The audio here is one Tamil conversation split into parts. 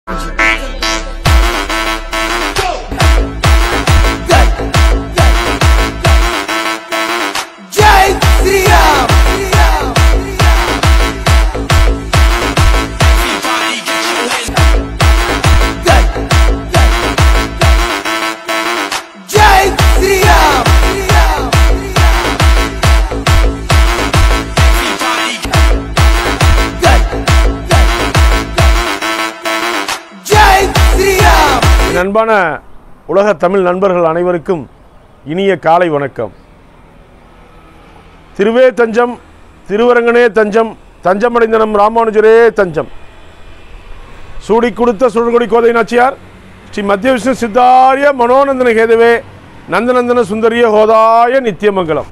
జై శ్రీరామ్ జై శ్రీరామ్ జై శ్రీరామ్ என் அன்பான உலக தமிழ் நண்பர்கள் அனைவருக்கும் இனிய காலை வணக்கம் திருவே தஞ்சம் திருவரங்கனே தஞ்சம் தஞ்சமடைந்த நம் ராமானுஜரே தஞ்சம் சூடி கொடுத்த சுழற்கொடி கோதை நாச்சியார் ஸ்ரீ மத்திய விஷ்ணு சித்தாரிய மனோநந்தன கேதவே நந்தநந்தன சுந்தரிய ஹோதாய நித்தியமங்கலம்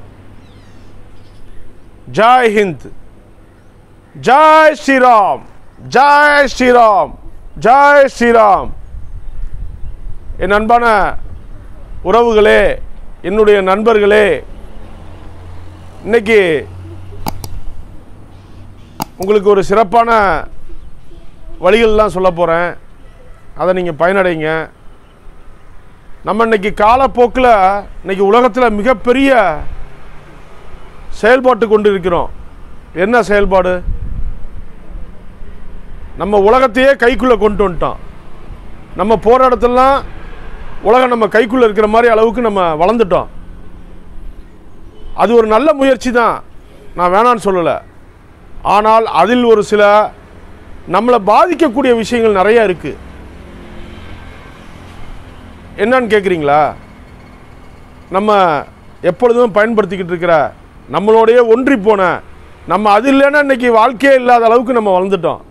ஜாய் ஹிந்த் ஜாய் ஸ்ரீராம் ஜாய் ஸ்ரீராம் ஜாய் ஸ்ரீராம் என் அன்பான உறவுகளே என்னுடைய நண்பர்களே இன்னைக்கு உங்களுக்கு ஒரு சிறப்பான வழிகள்லாம் சொல்ல போகிறேன் அதை நீங்கள் பயனடைங்க நம்ம இன்னைக்கு காலப்போக்கில் இன்னைக்கு உலகத்தில் மிகப்பெரிய செயல்பாட்டு கொண்டு இருக்கிறோம் என்ன செயல்பாடு நம்ம உலகத்தையே கைக்குள்ளே கொண்டு வந்துட்டோம் நம்ம போகிற இடத்துலலாம் உலகம் நம்ம கைக்குள்ளே இருக்கிற மாதிரி அளவுக்கு நம்ம வளர்ந்துட்டோம் அது ஒரு நல்ல முயற்சி தான் நான் வேணான்னு சொல்லலை ஆனால் அதில் ஒரு சில நம்மளை பாதிக்கக்கூடிய விஷயங்கள் நிறைய இருக்குது என்னன்னு கேட்குறீங்களா நம்ம எப்பொழுதும் பயன்படுத்திக்கிட்டு இருக்கிற நம்மளோடைய ஒன்றி போன நம்ம அது இல்லைன்னா இன்னைக்கு வாழ்க்கையே இல்லாத அளவுக்கு நம்ம வளர்ந்துட்டோம்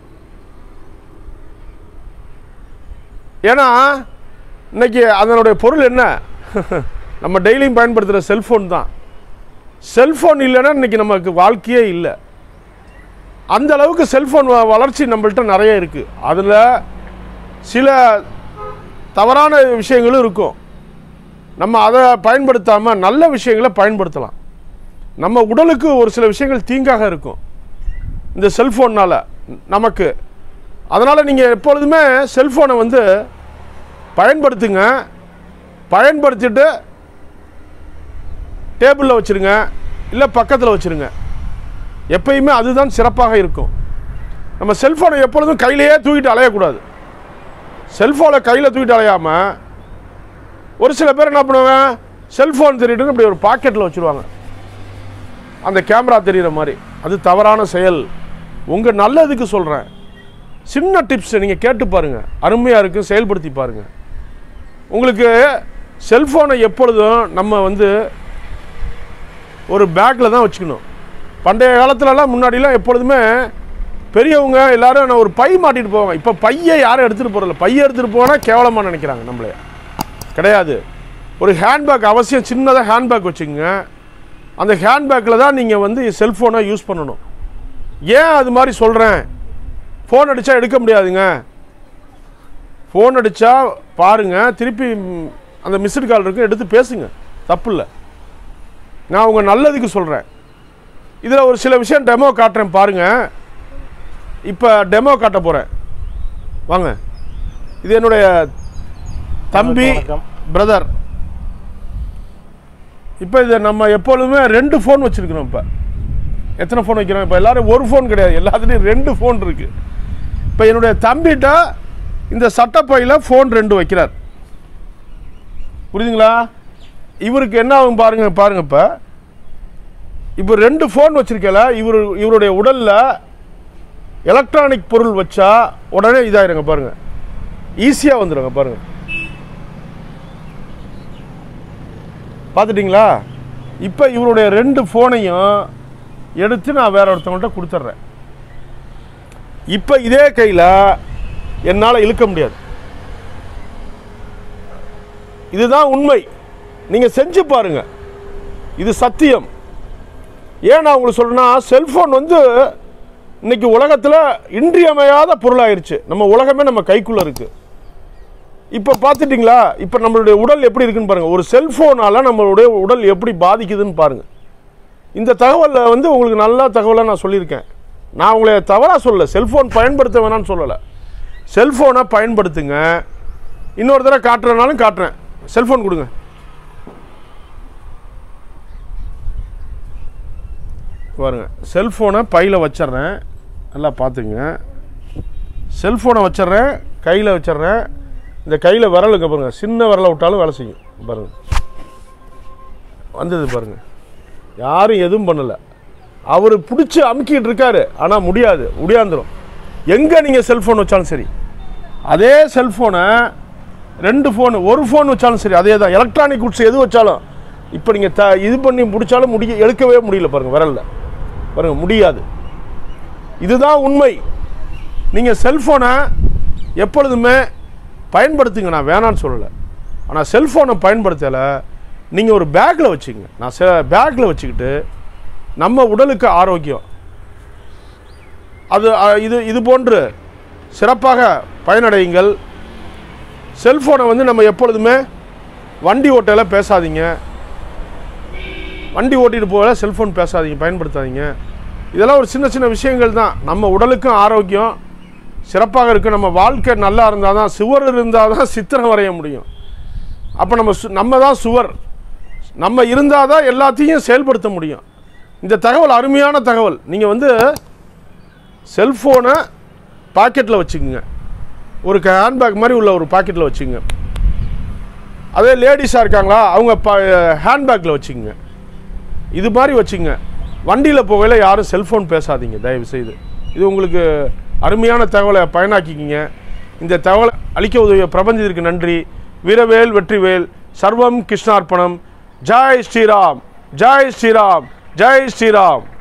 ஏன்னா இன்னைக்கு அதனுடைய பொருள் என்ன நம்ம டெய்லியும் பயன்படுத்துகிற செல்ஃபோன் தான் செல்ஃபோன் இல்லைன்னா இன்னைக்கு நமக்கு வாழ்க்கையே இல்லை அந்த அளவுக்கு செல்ஃபோன் வ- வளர்ச்சி நம்மள்ட்ட நிறைய இருக்குது அதில் சில தவறான விஷயங்களும் இருக்கும் நம்ம அதை பயன்படுத்தாமல் நல்ல விஷயங்களை பயன்படுத்தலாம் நம்ம உடலுக்கு ஒரு சில விஷயங்கள் தீங்காக இருக்கும் இந்த செல்ஃபோன்னால் நமக்கு அதனால் நீங்கள் எப்பொழுதுமே செல்ஃபோனை வந்து பயன்படுத்துங்க பயன்படுத்திட்டு டேபிளில் வச்சுருங்க இல்லை பக்கத்தில் வச்சுருங்க எப்பயுமே அதுதான் சிறப்பாக இருக்கும் நம்ம செல்ஃபோனை எப்பொழுதும் கையிலேயே தூக்கிட்டு அலையக்கூடாது செல்ஃபோனை கையில் தூக்கிட்டு அலையாமல் ஒரு சில பேர் என்ன பண்ணுவாங்க செல்ஃபோன் தெரியிட்டு இப்படி ஒரு பாக்கெட்டில் வச்சுருவாங்க அந்த கேமரா தெரிகிற மாதிரி அது தவறான செயல் உங்கள் நல்லதுக்கு சொல்கிறேன் சின்ன டிப்ஸ் நீங்கள் கேட்டு பாருங்கள் அருமையாக இருக்குது செயல்படுத்தி பாருங்கள் உங்களுக்கு செல்ஃபோனை எப்பொழுதும் நம்ம வந்து ஒரு பேக்கில் தான் வச்சுக்கணும் பண்டைய காலத்துலலாம் முன்னாடிலாம் எப்பொழுதுமே பெரியவங்க எல்லாரும் நான் ஒரு பை மாட்டிட்டு போவாங்க இப்போ பையை யாரும் எடுத்துகிட்டு போகிறதில்ல பையை எடுத்துகிட்டு போனால் கேவலமாக நினைக்கிறாங்க நம்மளே கிடையாது ஒரு ஹேண்ட்பேக் அவசியம் சின்னதாக ஹேண்ட்பேக் வச்சுக்கோங்க அந்த ஹேண்ட்பேக்கில் தான் நீங்கள் வந்து செல்ஃபோனை யூஸ் பண்ணணும் ஏன் அது மாதிரி சொல்கிறேன் ஃபோன் அடித்தா எடுக்க முடியாதுங்க ஃபோன் அடித்தா பாருங்கள் திருப்பி ம், அந்த மிஸ்டு கால் இருக்கு எடுத்து பேசுங்க தப்பு இல்லை நான் உங்கள் நல்லதுக்கு சொல்கிறேன் இதில் ஒரு சில விஷயம் டெமோ காட்டுறேன் பாருங்கள் இப்போ டெமோ காட்ட போகிறேன் வாங்க இது என்னுடைய தம்பி பிரதர் இப்போ இதை நம்ம எப்பொழுதுமே ரெண்டு ஃபோன் வச்சுருக்கிறோம் இப்போ எத்தனை ஃபோன் வைக்கிறோம் இப்போ எல்லாரும் ஒரு ஃபோன் கிடையாது எல்லாத்துலேயும் ரெண்டு ஃபோன் இருக்குது இப்போ என்னுடைய தம்பிகிட்ட இந்த சட்டப்பையில் ஃபோன் ரெண்டு வைக்கிறார் புரியுதுங்களா இவருக்கு என்ன ஆகும் பாருங்க பாருங்க இப்போ இப்போ ரெண்டு ஃபோன் வச்சிருக்கல இவர் இவருடைய உடலில் எலக்ட்ரானிக் பொருள் வச்சா உடனே இதாயிருங்க பாருங்க ஈஸியாக வந்துடுங்க பாருங்க பார்த்துட்டிங்களா இப்போ இவருடைய ரெண்டு ஃபோனையும் எடுத்து நான் வேற ஒருத்தவங்கள்ட்ட கொடுத்துட்றேன் இப்போ இதே கையில் என்னால் இழுக்க முடியாது இதுதான் உண்மை நீங்கள் செஞ்சு பாருங்க இது சத்தியம் ஏன் நான் உங்களுக்கு சொல்றேன்னா செல்போன் வந்து இன்னைக்கு உலகத்தில் இன்றியமையாத பொருளாயிருச்சு நம்ம உலகமே நம்ம கைக்குள்ளே இருக்குது இப்போ பார்த்துட்டிங்களா இப்போ நம்மளுடைய உடல் எப்படி இருக்குன்னு பாருங்கள் ஒரு செல்ஃபோனால் நம்மளுடைய உடல் எப்படி பாதிக்குதுன்னு பாருங்கள் இந்த தகவலில் வந்து உங்களுக்கு நல்ல தகவலாக நான் சொல்லியிருக்கேன் நான் உங்களை தவறாக சொல்லலை செல்ஃபோன் பயன்படுத்த வேணாம்னு சொல்லலை செல்ஃபோனை பயன்படுத்துங்க இன்னொரு தடவை காட்டுறதுனாலும் காட்டுறேன் செல்ஃபோன் கொடுங்க பாருங்க செல்ஃபோனை பையில் வச்சிட்றேன் நல்லா பார்த்துங்க செல்ஃபோனை வச்சிட்றேன் கையில் வச்சிட்றேன் இந்த கையில் விரலுக்கு பாருங்க சின்ன விரலை விட்டாலும் வேலை செய்யும் பாருங்க வந்தது பாருங்க யாரும் எதுவும் பண்ணலை அவர் பிடிச்சி அமுக்கிட்டு இருக்காரு ஆனால் முடியாது முடியாந்துரும் எங்கே நீங்கள் செல்ஃபோன் வச்சாலும் சரி அதே செல்ஃபோனை ரெண்டு ஃபோனு ஒரு ஃபோன் வச்சாலும் சரி அதே தான் எலக்ட்ரானிக் குட்ஸ் எது வச்சாலும் இப்போ நீங்கள் த இது பண்ணி முடிச்சாலும் முடிய எடுக்கவே முடியல பாருங்கள் விரலில் பாருங்கள் முடியாது இதுதான் உண்மை நீங்கள் செல்ஃபோனை எப்பொழுதுமே பயன்படுத்துங்க நான் வேணான்னு சொல்லலை ஆனால் செல்ஃபோனை பயன்படுத்தலை நீங்கள் ஒரு பேக்கில் வச்சுக்கங்க நான் செ பேக்கில் வச்சுக்கிட்டு நம்ம உடலுக்கு ஆரோக்கியம் அது அ, இது இது போன்று சிறப்பாக பயனடையுங்கள் செல்ஃபோனை வந்து நம்ம எப்பொழுதுமே வண்டி ஓட்டையில் பேசாதீங்க வண்டி ஓட்டிட்டு போக செல்ஃபோன் பேசாதீங்க பயன்படுத்தாதீங்க இதெல்லாம் ஒரு சின்ன சின்ன விஷயங்கள் தான் நம்ம உடலுக்கும் ஆரோக்கியம் சிறப்பாக இருக்குது நம்ம வாழ்க்கை நல்லா இருந்தால் தான் சுவர் இருந்தால் தான் சித்திரம் வரைய முடியும் அப்போ நம்ம சு- நம்ம தான் சுவர் நம்ம இருந்தால் தான் எல்லாத்தையும் செயல்படுத்த முடியும் இந்த தகவல் அருமையான தகவல் நீங்கள் வந்து செல்ஃபோனை பாக்கெட்டில் வச்சுக்கோங்க ஒரு ஹேண்ட்பேக் மாதிரி உள்ள ஒரு பாக்கெட்டில் வச்சுக்கோங்க அதே லேடிஸாக இருக்காங்களா அவங்க ப ஹேண்ட்பேக்கில் வச்சுக்கோங்க இது மாதிரி வச்சுங்க வண்டியில் போகையில் யாரும் செல்ஃபோன் பேசாதீங்க தயவு செய்து இது உங்களுக்கு அருமையான தகவலை பயனாக்கிக்கிங்க இந்த தகவலை அளிக்க உதவிய பிரபஞ்சத்திற்கு நன்றி வீரவேல் வெற்றிவேல் சர்வம் கிருஷ்ணார்ப்பணம் ஜெய் ஸ்ரீராம் ஜெய் ஸ்ரீராம் ஜெய் ஸ்ரீராம்